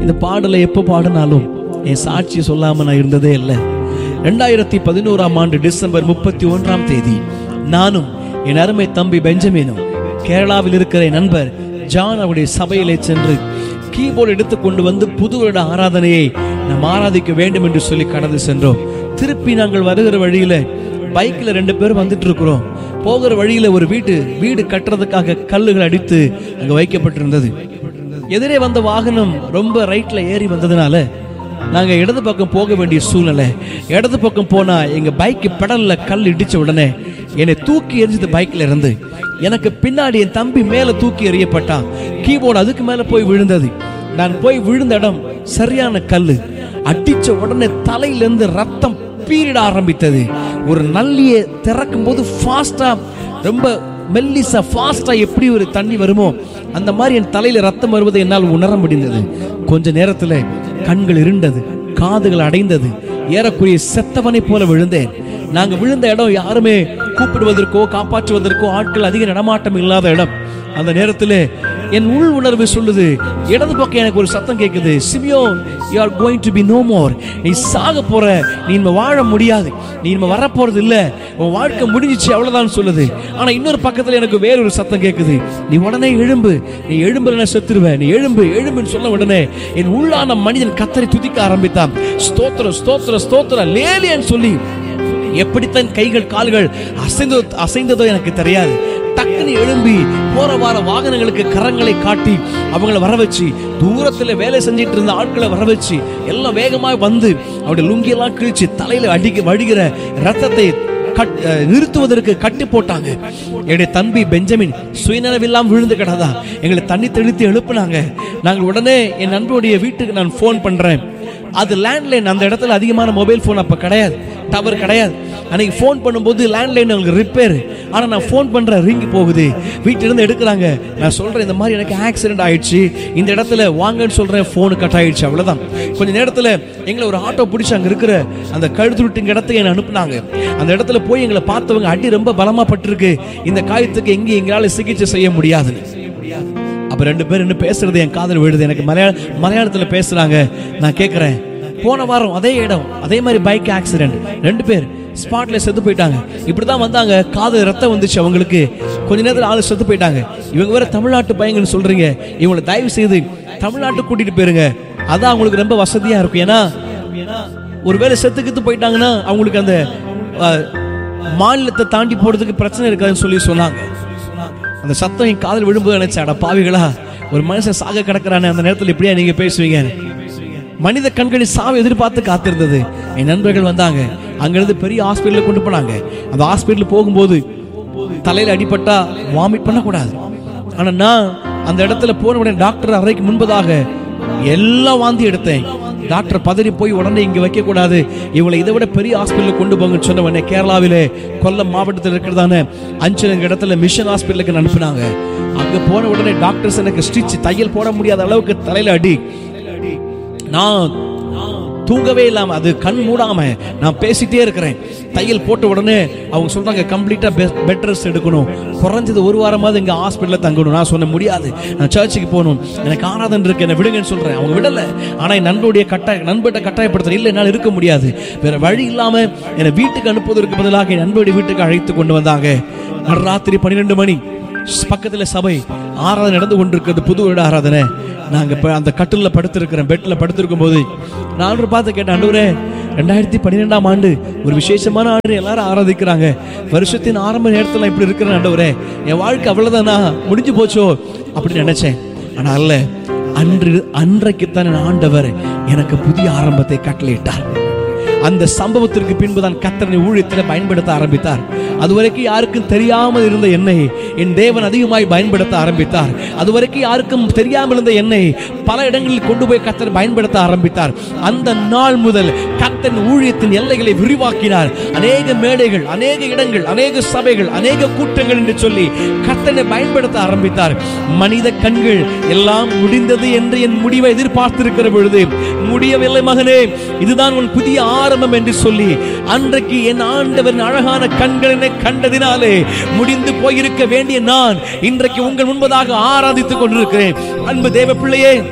இந்த பாடலை எப்போ பாடினாலும் என் சாட்சியை சொல்லாம நான் இருந்ததே இல்லை ரெண்டாயிரத்தி பதினோராம் ஆண்டு டிசம்பர் முப்பத்தி ஒன்றாம் தேதி நானும் என் அருமை தம்பி பெஞ்சமினும் கேரளாவில் இருக்கிற என் நண்பர் ஜான் அவருடைய சபையிலே சென்று கீபோர்டு எடுத்து கொண்டு வந்து புது வருட ஆராதனையை நாம் ஆராதிக்க வேண்டும் என்று சொல்லி கடந்து சென்றோம் திருப்பி நாங்கள் வருகிற வழியில பைக்ல ரெண்டு பேரும் வந்துட்டு இருக்கிறோம் போகிற வழியில ஒரு வீட்டு வீடு கட்டுறதுக்காக கல்லுகள் அடித்து அங்க வைக்கப்பட்டிருந்தது எதிரே வந்த வாகனம் ரொம்ப ரைட்ல ஏறி வந்ததுனால நாங்க இடது பக்கம் போக வேண்டிய சூழ்நிலை இடது பக்கம் போனா எங்க பைக் பெடல்ல கல் இடிச்ச உடனே என்னை தூக்கி எரிஞ்சது பைக்ல இருந்து எனக்கு பின்னாடி என் தம்பி மேல தூக்கி எறியப்பட்டான் கீபோர்டு அதுக்கு மேல போய் விழுந்தது நான் போய் விழுந்த இடம் சரியான கல்லு அடிச்ச உடனே தலையிலிருந்து ரத்தம் பீரிட ஆரம்பித்தது ஒரு நல்லியை திறக்கும் போது ஃபாஸ்டா ரொம்ப மெல்லிசா ஃபாஸ்டா எப்படி ஒரு தண்ணி வருமோ அந்த மாதிரி என் தலையில ரத்தம் வருவதை என்னால் உணர முடிந்தது கொஞ்ச நேரத்துல கண்கள் இருண்டது காதுகள் அடைந்தது ஏறக்குறைய செத்தவனை போல விழுந்தேன் நாங்க விழுந்த இடம் யாருமே கூப்பிடுவதற்கோ காப்பாற்றுவதற்கோ ஆட்கள் அதிக நடமாட்டம் இல்லாத இடம் அந்த நேரத்தில் என் உள் உணர்வு சொல்லுது இடது பக்கம் எனக்கு ஒரு சத்தம் கேட்குது Simeon you are going to be no more நீ சாக போற நீ இனிமே வாழ முடியாது நீ இனிமே வரப்போறது இல்ல உன் வாழ்க்கை முடிஞ்சிச்சு அவ்வளவுதான் சொல்லுது ஆனா இன்னொரு பக்கத்துல எனக்கு வேறொரு சத்தம் கேட்குது நீ உடனே எழும்பு நீ எழும்புல செத்துருவ நீ எழும்பு எழும்புன்னு சொன்ன உடனே என் உள்ளான மனிதன் கத்தரை துதிக்க ஆரம்பித்தான் ஸ்தோத்திரம் ஸ்தோத்திரம் ஸ்தோத்திரம் லேலியன்னு சொல்லி எப்படித்தான் கைகள் கால்கள் அசைந்தோ அசைந்ததோ எனக்கு தெரியாது டக்குன்னு எழும்பி போற வார வாகனங்களுக்கு கரங்களை காட்டி அவங்கள வர வச்சு தூரத்துல வேலை செஞ்சிட்டு இருந்த ஆட்களை வர வச்சு எல்லாம் வேகமா வந்து அவருடைய லுங்கியெல்லாம் கிழிச்சு தலையில அடிக்க வடிகிற ரத்தத்தை கட்- அஹ் நிறுத்துவதற்கு கட்டி போட்டாங்க என்னுடைய தம்பி பெஞ்சமின் சுயநலவில்லாம் விழுந்து கிடதா எங்களை தண்ணி தெளித்து எழுப்புனாங்க நாங்கள் உடனே என் நண்பருடைய வீட்டுக்கு நான் ஃபோன் பண்றேன் அது லேண்ட்லைன் அந்த இடத்துல அதிகமான மொபைல் ஃபோன் அப்ப கிடையாது டவர் கிடையாது அன்னைக்கு ஃபோன் பண்ணும்போது லேண்ட்லைன் அவங்களுக்கு ரிப்பேர் ஆனா நான் ஃபோன் பண்ற ரிங் போகுது வீட்டுல இருந்து எடுக்கிறாங்க நான் சொல்றேன் இந்த மாதிரி எனக்கு ஆக்சிடென்ட் ஆயிடுச்சு இந்த இடத்துல வாங்கன்னு சொல்றேன் ஃபோன் கட் ஆயிடுச்சு அவ்வளவுதான் கொஞ்ச நேரத்துல எங்களை ஒரு ஆட்டோ பிடிச்சி அங்க இருக்கிற அந்த கழுத்துருட்டுங்க இடத்துக்கு என்ன அனுப்புனாங்க அந்த இடத்துல போய் எங்களை பார்த்தவங்க அடி ரொம்ப பலமா பட்டிருக்கு இந்த காயத்துக்கு எங்கேயும் எங்களால சிகிச்சை செய்ய முடியாதுன்னு அப்ப ரெண்டு பேர் என்ன பேசுறது என் காதல் விழுது எனக்கு மலையாள மலையாளத்துல பேசுறாங்க நான் கேட்கறேன் போன வாரம் அதே இடம் அதே மாதிரி பைக் ஆக்சிடென்ட் ரெண்டு பேர் ஸ்பாட்ல செத்து போயிட்டாங்க இப்படிதான் வந்தாங்க காது ரத்தம் வந்துச்சு அவங்களுக்கு கொஞ்ச நேரத்துல ஆளு செத்து போயிட்டாங்க இவங்க வேற தமிழ்நாட்டு பையங்கன்னு சொல்றீங்க இவங்களை தயவு செய்து தமிழ்நாட்டுக்கு கூட்டிட்டு போயிருங்க அதான் அவங்களுக்கு ரொம்ப வசதியா இருக்கும் ஏன்னா ஒருவேளை செத்து கித்து போயிட்டாங்கன்னா அவங்களுக்கு அந்த அஹ், மாநிலத்தை தாண்டி போறதுக்கு பிரச்சனை இருக்காதுன்னு சொல்லி சொன்னாங்க அந்த சத்தம் என் காதில் விழும்போது நினைச்சேன் அட பாவிகளா ஒரு மனுஷன் சாக கிடக்குறானே அந்த நேரத்தில் எப்படியா நீங்க பேசுவீங்க மனித கண்களின் சாவை எதிர்பார்த்து காத்திருந்தது என் நண்பர்கள் வந்தாங்க அங்கிருந்து பெரிய ஹாஸ்பிட்டலுக்கு கொண்டு போனாங்க அந்த ஹாஸ்பிட்டல் போகும்போது தலையில அடிபட்டா வாமிட் பண்ணக்கூடாது ஆனா நான் அந்த இடத்துல போன உடனே டாக்டர் அறைக்கு முன்பதாக எல்லாம் வாந்தி எடுத்தேன் டாக்டர் பதறி போய் உடனே இங்க வைக்க கூடாது இவங்களை இதை விட பெரிய ஹாஸ்பிட்டலுக்கு கொண்டு போங்கன்னு சொன்ன உடனே கேரளாவிலே கொல்லம் மாவட்டத்தில் இருக்கிறதான அஞ்சு இடத்துல மிஷன் ஹாஸ்பிட்டலுக்கு அனுப்புனாங்க அங்க போன உடனே டாக்டர்ஸ் எனக்கு ஸ்டிச் தையல் போட முடியாத அளவுக்கு தலையில அடி நான் தூங்கவே இல்லாம அது கண் மூடாம நான் பேசிட்டே இருக்கிறேன் தையல் போட்ட உடனே அவங்க சொல்றாங்க கம்ப்ளீட்டா பெட் ரெஸ்ட் எடுக்கணும் குறைஞ்சது ஒரு வாரமாவது இங்க ஹாஸ்பிட்டல்ல தங்கணும் நான் சொன்ன முடியாது நான் சர்ச்சுக்கு போகணும் எனக்கு ஆராதனை இருக்கு என்ன விடுங்கன்னு சொல்றேன் அவங்க விடல ஆனா என் நண்பருடைய கட்டாய நண்பர்கிட்ட கட்டாயப்படுத்துற இல்லை என்னால் இருக்க முடியாது வேற வழி இல்லாம என்னை வீட்டுக்கு அனுப்புவதற்கு பதிலாக என் நண்பருடைய வீட்டுக்கு அழைத்து கொண்டு வந்தாங்க ராத்திரி பன்னிரெண்டு மணி பக்கத்துல சபை ஆராதனை நடந்து கொண்டிருக்கிறது புது வருட ஆராதனை நாங்க இப்ப அந்த கட்டில்ல படுத்திருக்கிறேன் பெட்ல படுத்திருக்கும் போது நான் பார்த்து கேட்டேன் ஆண்டவரே ரெண்டாயிரத்தி பன்னிரெண்டாம் ஆண்டு ஒரு விசேஷமான ஆண்டு எல்லாரும் ஆராதிக்கிறாங்க வருஷத்தின் ஆரம்ப நேரத்துல நான் இப்படி இருக்கிறேன் ஆண்டவரே என் வாழ்க்கை அவ்வளவுதானா முடிஞ்சு போச்சோ அப்படின்னு நினைச்சேன் ஆனா அல்ல அன்று அன்றைக்குத்தான் என் ஆண்டவர் எனக்கு புதிய ஆரம்பத்தை கட்டளையிட்டார் அந்த சம்பவத்திற்கு பின்புதான் கத்தரனை ஊழியத்தில் பயன்படுத்த ஆரம்பித்தார் அதுவரைக்கும் யாருக்கும் தெரியாமல் இருந்த என்னை என் தேவன் அதிகமாய் பயன்படுத்த ஆரம்பித்தார் அதுவரைக்கும் யாருக்கும் தெரியாமல் இருந்த என்னை பல இடங்களில் கொண்டு போய் கத்தர் பயன்படுத்த ஆரம்பித்தார் அந்த நாள் முதல் கத்தன் ஊழியத்தின் எல்லைகளை விரிவாக்கினார் அநேக மேடைகள் அநேக இடங்கள் அநேக சபைகள் அநேக கூட்டங்கள் என்று சொல்லி கத்தனை பயன்படுத்த ஆரம்பித்தார் மனித கண்கள் எல்லாம் முடிந்தது என்று என் முடிவை எதிர்பார்த்திருக்கிற பொழுது முடியவில்லை மகனே இதுதான் உன் புதிய ஆரம்பம் என்று சொல்லி அன்றைக்கு என் ஆண்டவரின் அழகான கண்களினை கண்டதினாலே முடிந்து போயிருக்க வேண்டிய நான் இன்றைக்கு உங்கள் முன்பதாக ஆராதித்துக் கொண்டிருக்கிறேன் அன்பு தேவ பிள்ளையே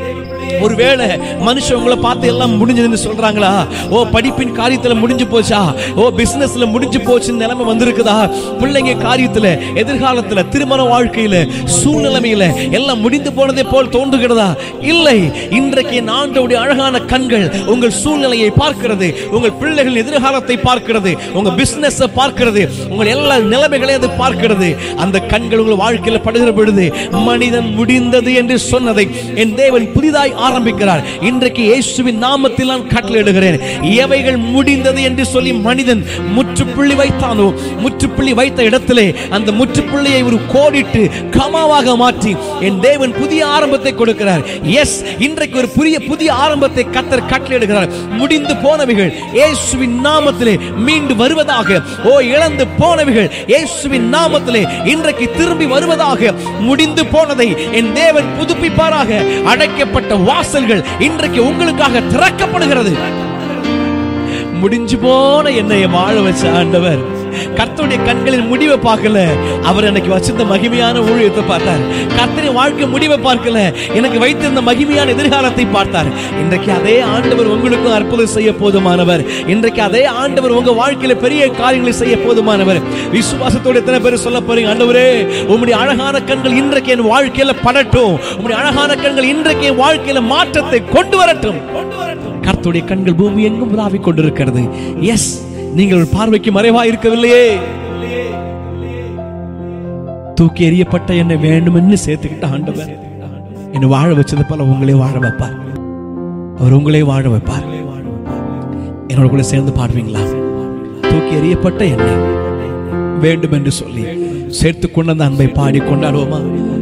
ஒருவேளை மனுஷன் உங்களை பார்த்து எல்லாம் முடிஞ்சதுன்னு சொல்றாங்களா ஓ படிப்பின் காரியத்துல முடிஞ்சு போச்சா ஓ பிசினஸ்ல முடிஞ்சு போச்சுன்னு நிலைமை வந்திருக்குதா பிள்ளைங்க காரியத்துல எதிர்காலத்துல திருமண வாழ்க்கையில சூழ்நிலைமையில எல்லாம் முடிந்து போனதே போல் தோன்றுகிறதா இல்லை இன்றைக்கு என் ஆண்டவுடைய அழகான கண்கள் உங்கள் சூழ்நிலையை பார்க்கிறது உங்கள் பிள்ளைகளின் எதிர்காலத்தை பார்க்கிறது உங்க பிசினஸ் பார்க்கிறது உங்கள் எல்லா நிலைமைகளையும் அது பார்க்கிறது அந்த கண்கள் உங்கள் வாழ்க்கையில படுகிற பொழுது மனிதன் முடிந்தது என்று சொன்னதை என் தேவன் புதிதாய் ஆரம்பிக்கிறார் இன்றைக்கு இயேசுவின் நாமத்தில் நான் கட்டளையிடுகிறேன் எவைகள் முடிந்தது என்று சொல்லி மனிதன் முற்றுப்புள்ளி வைத்தானோ முற்றுப்புள்ளி வைத்த இடத்திலே அந்த முற்றுப்புள்ளியை ஒரு கோடிட்டு கமாவாக மாற்றி என் தேவன் புதிய ஆரம்பத்தை கொடுக்கிறார் எஸ் இன்றைக்கு ஒரு புதிய புதிய ஆரம்பத்தை கத்தர் கட்டளையிடுகிறார் முடிந்து போனவைகள் இயேசுவின் நாமத்திலே மீண்டு வருவதாக ஓ இழந்து போனவைகள் இயேசுவின் நாமத்திலே இன்றைக்கு திரும்பி வருவதாக முடிந்து போனதை என் தேவன் புதுப்பிப்பாராக அடைக்கப்பட்ட வாசல்கள் இன்றைக்கு உங்களுக்காக திறக்கப்படுகிறது முடிஞ்சு போன என்னை வாழ வச்ச ஆண்டவர் கர்த்தருடைய கண்களின் முடிவை பார்க்கல அவர் எனக்கு வச்சிருந்த மகிமையான ஊழியத்தை பார்த்தார் கர்த்தரின் வாழ்க்கை முடிவை பார்க்கல எனக்கு வைத்திருந்த மகிமையான எதிர்காலத்தை பார்த்தார் இன்றைக்கு அதே ஆண்டவர் உங்களுக்கும் அற்புதம் செய்ய போதுமானவர் இன்றைக்கு அதே ஆண்டவர் உங்க வாழ்க்கையில பெரிய காரியங்களை செய்ய போதுமானவர் விசுவாசத்தோட எத்தனை பேர் சொல்ல போறீங்க ஆண்டவரே உம்முடைய அழகான கண்கள் இன்றைக்கு என் வாழ்க்கையில படட்டும் உம்முடைய அழகான கண்கள் இன்றைக்கு என் வாழ்க்கையில மாற்றத்தை கொண்டு வரட்டும் கர்த்தருடைய கண்கள் பூமி எங்கும் உலாவிக் கொண்டிருக்கிறது எஸ் நீங்கள் ஒரு பார்வைக்கு மறைவா இருக்கவில்லையே தூக்கி எறியப்பட்ட என்னை வேண்டுமென்னு சேர்த்துக்கிட்ட ஆண்டவர் என்னை வாழ வச்சது போல உங்களே வாழ வைப்பார் அவர் உங்களே வாழ வைப்பார் என்னோட கூட சேர்ந்து பாடுவீங்களா தூக்கி எறியப்பட்ட என்னை வேண்டும் என்று சொல்லி சேர்த்து கொண்ட அந்த அன்பை பாடி கொண்டாடுவோமா